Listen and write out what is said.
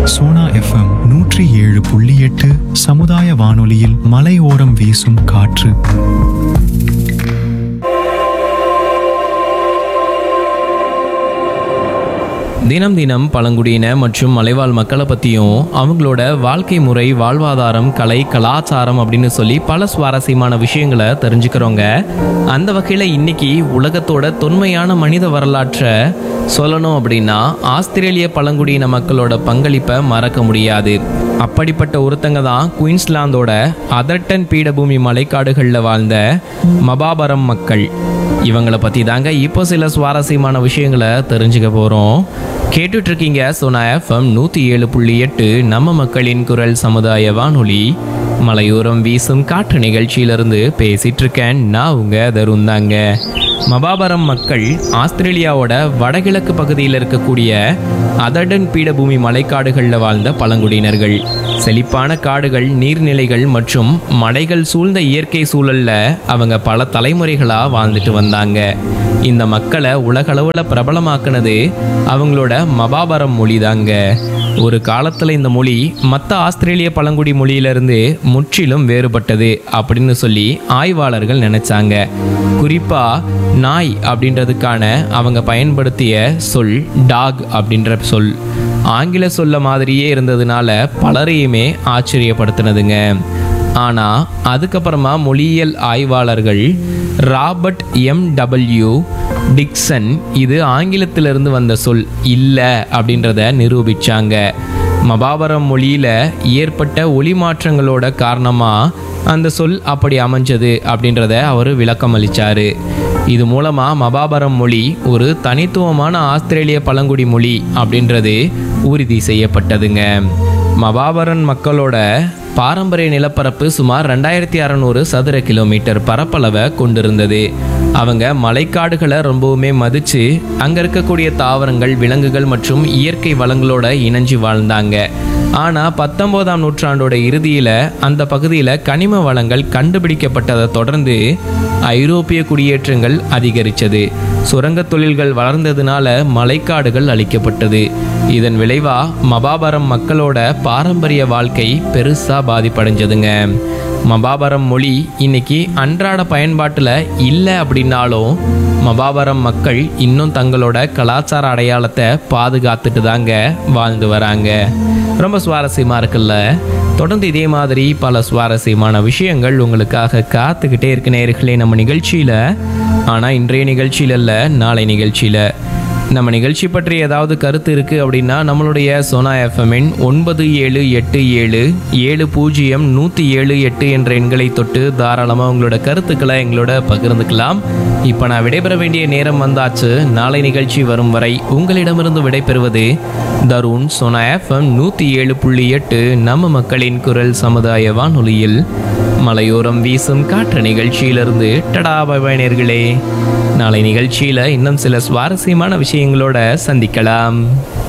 Sona FM நூற்றி ஏழு புள்ளி எட்டு சமுதாய வானொலியில் மலையோரம் வீசும் காற்று தினம் தினம் பழங்குடியின மற்றும் மலைவாழ் மக்களை பற்றியும் அவங்களோட வாழ்க்கை முறை வாழ்வாதாரம் கலை கலாச்சாரம் அப்படின்னு சொல்லி பல சுவாரஸ்யமான விஷயங்களை தெரிஞ்சுக்கிறோங்க அந்த வகையில் இன்னைக்கு உலகத்தோட தொன்மையான மனித வரலாற்றை சொல்லணும் அப்படின்னா ஆஸ்திரேலிய பழங்குடியின மக்களோட பங்களிப்பை மறக்க முடியாது அப்படிப்பட்ட ஒருத்தங்க தான் குயின்ஸ்லாந்தோட அதர்டன் பீடபூமி மலைக்காடுகளில் வாழ்ந்த மபாபரம் மக்கள் இவங்களை பற்றி தாங்க இப்போ சில சுவாரஸ்யமான விஷயங்களை தெரிஞ்சுக்க போகிறோம் கேட்டுட்டு இருக்கீங்க சோனா எஃப்எம் நூற்றி ஏழு புள்ளி எட்டு நம்ம மக்களின் குரல் சமுதாய வானொலி மலையோரம் வீசும் காற்று நிகழ்ச்சியிலிருந்து பேசிட்டு இருக்கேன் நான் உங்க தருண் தாங்க மபாபரம் மக்கள் ஆஸ்திரேலியாவோட வடகிழக்கு பகுதியில் இருக்கக்கூடிய அதர்டன் பீடபூமி மலைக்காடுகளில் வாழ்ந்த பழங்குடியினர்கள் செழிப்பான காடுகள் நீர்நிலைகள் மற்றும் மலைகள் சூழ்ந்த இயற்கை சூழல்ல அவங்க பல தலைமுறைகளா வாழ்ந்துட்டு வந்தாங்க இந்த மக்களை உலகளவில் பிரபலமாக்குனது அவங்களோட மபாபரம் மொழி தாங்க ஒரு காலத்துல இந்த மொழி மற்ற ஆஸ்திரேலிய பழங்குடி மொழியிலிருந்து முற்றிலும் வேறுபட்டது அப்படின்னு சொல்லி ஆய்வாளர்கள் நினைச்சாங்க குறிப்பா நாய் அப்படின்றதுக்கான அவங்க பயன்படுத்திய சொல் டாக் அப்படின்ற சொல் ஆங்கில சொல்ல மாதிரியே இருந்ததுனால பலரையுமே ஆச்சரியப்படுத்தினதுங்க ஆனா அதுக்கப்புறமா மொழியியல் ஆய்வாளர்கள் ராபர்ட் எம் டபிள்யூ டிக்சன் இது ஆங்கிலத்திலிருந்து வந்த சொல் இல்லை அப்படின்றத நிரூபிச்சாங்க மபாபரம் மொழியில ஏற்பட்ட ஒலி மாற்றங்களோட காரணமா அந்த சொல் அப்படி அமைஞ்சது அப்படின்றத அவர் விளக்கம் அளிச்சாரு இது மூலமா மபாபரம் மொழி ஒரு தனித்துவமான ஆஸ்திரேலிய பழங்குடி மொழி அப்படின்றது உறுதி செய்யப்பட்டதுங்க மபாபரன் மக்களோட பாரம்பரிய நிலப்பரப்பு சுமார் ரெண்டாயிரத்தி அறநூறு சதுர கிலோமீட்டர் பரப்பளவை கொண்டிருந்தது அவங்க மலைக்காடுகளை ரொம்பவுமே மதிச்சு அங்க இருக்கக்கூடிய தாவரங்கள் விலங்குகள் மற்றும் இயற்கை வளங்களோட இணைஞ்சு வாழ்ந்தாங்க ஆனா பத்தொன்பதாம் நூற்றாண்டோட இறுதியில அந்த பகுதியில கனிம வளங்கள் கண்டுபிடிக்கப்பட்டதை தொடர்ந்து ஐரோப்பிய குடியேற்றங்கள் அதிகரிச்சது சுரங்கத் தொழில்கள் வளர்ந்ததுனால மலைக்காடுகள் அழிக்கப்பட்டது இதன் விளைவா மபாபரம் மக்களோட பாரம்பரிய வாழ்க்கை பெருசா பாதிப்படைஞ்சதுங்க மபாபரம் மொழி இன்னைக்கு அன்றாட பயன்பாட்டில் இல்லை அப்படின்னாலும் மபாபரம் மக்கள் இன்னும் தங்களோட கலாச்சார அடையாளத்தை பாதுகாத்துட்டு தாங்க வாழ்ந்து வராங்க ரொம்ப சுவாரஸ்யமாக இருக்குல்ல தொடர்ந்து இதே மாதிரி பல சுவாரஸ்யமான விஷயங்கள் உங்களுக்காக காத்துக்கிட்டே இருக்க நேர்களே நம்ம நிகழ்ச்சியில் ஆனால் இன்றைய நிகழ்ச்சியில் இல்லை நாளை நிகழ்ச்சியில் நம்ம நிகழ்ச்சி பற்றி ஏதாவது கருத்து இருக்குது அப்படின்னா நம்மளுடைய சோனா எஃப்எம்மின் ஒன்பது ஏழு எட்டு ஏழு ஏழு பூஜ்ஜியம் நூற்றி ஏழு எட்டு என்ற எண்களை தொட்டு தாராளமாக உங்களோட கருத்துக்களை எங்களோட பகிர்ந்துக்கலாம் இப்போ நான் விடைபெற வேண்டிய நேரம் வந்தாச்சு நாளை நிகழ்ச்சி வரும் வரை உங்களிடமிருந்து விடைபெறுவது தருண் சோனா எஃப்எம் நூற்றி ஏழு புள்ளி எட்டு நம்ம மக்களின் குரல் சமுதாய வானொலியில் மலையோரம் வீசும் காற்று நிகழ்ச்சியிலிருந்து டடா பை நேர்களே நாளை நிகழ்ச்சியில் இன்னும் சில சுவாரஸ்யமான விஷயங்களோட சந்திக்கலாம்